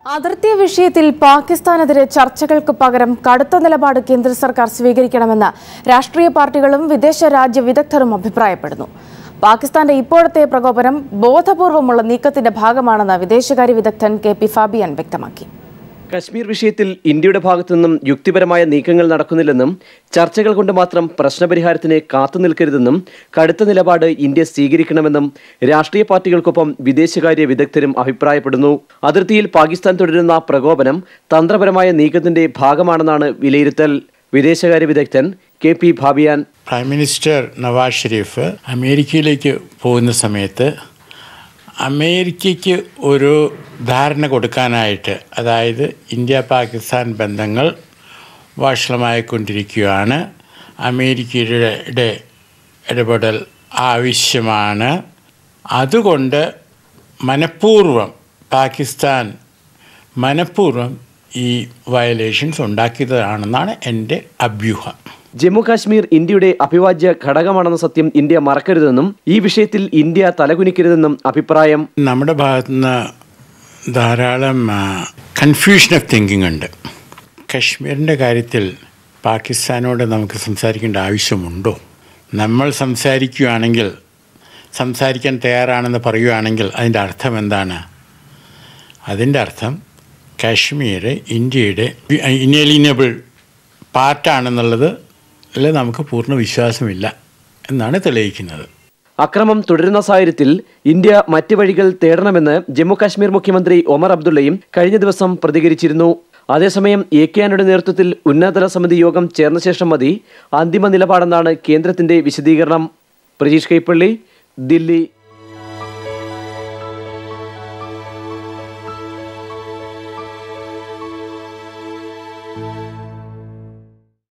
അതിർത്തി വിഷയത്തിൽ പാകിസ്ഥാനെതിരെ ചർച്ചകൾക്ക് പകരം കടുത്ത നിലപാട് കേന്ദ്ര സർക്കാർ സ്വീകരിക്കണമെന്ന് രാഷ്ട്രീയ പാർട്ടികളും വിദേശ രാജ്യ വിദഗ്ധരും അഭിപ്രായപ്പെടുന്നു പാകിസ്ഥാന്റെ ഇപ്പോഴത്തെ പ്രകോപനം ബോധപൂർവമുള്ള നീക്കത്തിന്റെ ഭാഗമാണെന്ന് വിദേശകാര്യ വിദഗ്ധൻ കെ പി ഫാബിയൻ വ്യക്തമാക്കി കശ്മീർ വിഷയത്തിൽ ഇന്ത്യയുടെ ഭാഗത്തുനിന്നും യുക്തിപരമായ നീക്കങ്ങൾ നടക്കുന്നില്ലെന്നും ചർച്ചകൾ കൊണ്ട് മാത്രം പ്രശ്നപരിഹാരത്തിന് കാത്തുനിൽക്കരുതെന്നും കടുത്ത നിലപാട് ഇന്ത്യ സ്വീകരിക്കണമെന്നും രാഷ്ട്രീയ പാർട്ടികൾക്കൊപ്പം വിദേശകാര്യ വിദഗ്ധരും അഭിപ്രായപ്പെടുന്നു അതിർത്തിയിൽ പാകിസ്ഥാൻ തുടരുന്ന പ്രകോപനം തന്ത്രപരമായ നീക്കത്തിന്റെ ഭാഗമാണെന്നാണ് വിലയിരുത്തൽ വിദേശകാര്യ വിദഗ്ധൻ K P Fabian prime minister Nawaz Sharif അമേരിക്കയിലേക്ക് പോകുന്ന സമയത്ത് അമേരിക്കയ്ക്ക് ഒരു ധാരണ കൊടുക്കാനായിട്ട് അതായത് ഇന്ത്യ പാകിസ്ഥാൻ ബന്ധങ്ങൾ വഷളമായിക്കൊണ്ടിരിക്കുകയാണ് അമേരിക്കയുടെ ഇടപെടൽ ആവശ്യമാണ് അതുകൊണ്ട് മനഃപൂർവ്വം പാകിസ്ഥാൻ മനഃപൂർവ്വം ഈ വയലേഷൻസ് ഉണ്ടാക്കിയതാണെന്നാണ് എൻ്റെ അഭ്യൂഹം ജമ്മു കാശ്മീർ ഇന്ത്യയുടെ അഭിവാജ്യ ഘടകമാണെന്ന സത്യം ഇന്ത്യ മറക്കരുതെന്നും ഈ വിഷയത്തിൽ ഇന്ത്യ തലകുനിക്കരുതെന്നും അഭിപ്രായം നമ്മുടെ ഭാഗത്തുനിന്ന് ധാരാളം കൺഫ്യൂഷൻ ഓഫ് തിങ്കിങ് ഉണ്ട് കശ്മീരിൻ്റെ കാര്യത്തിൽ പാകിസ്ഥാനോട് നമുക്ക് സംസാരിക്കേണ്ട ആവശ്യമുണ്ടോ നമ്മൾ സംസാരിക്കുകയാണെങ്കിൽ സംസാരിക്കാൻ തയ്യാറാണെന്ന് പറയുകയാണെങ്കിൽ അതിൻ്റെ അർത്ഥം എന്താണ് അതിൻ്റെ അർത്ഥം കാശ്മീർ ഇന്ത്യയുടെ ഇനേലിനബിൾ പാർട്ടാണെന്നുള്ളത് അതിൽ നമുക്ക് പൂർണ്ണ വിശ്വാസമില്ല എന്നാണ് തെളിയിക്കുന്നത് അക്രമം തുടരുന്ന സാഹചര്യത്തിൽ ഇന്ത്യ മറ്റ് വഴികൾ തേടണമെന്ന് ജമ്മു കാശ്മീർ മുഖ്യമന്ത്രി ഒമർ അബ്ദുള്ളയും കഴിഞ്ഞ ദിവസം പ്രതികരിച്ചിരുന്നു അതേസമയം എ കെ ആനയുടെ നേതൃത്വത്തിൽ ഉന്നതതല സമിതി യോഗം ചേർന്ന ശേഷം മതി അന്തിമ നിലപാടെന്നാണ് കേന്ദ്രത്തിന്റെ വിശദീകരണം പ്രജീഷ് കൈപ്പള്ളി ദില്ലി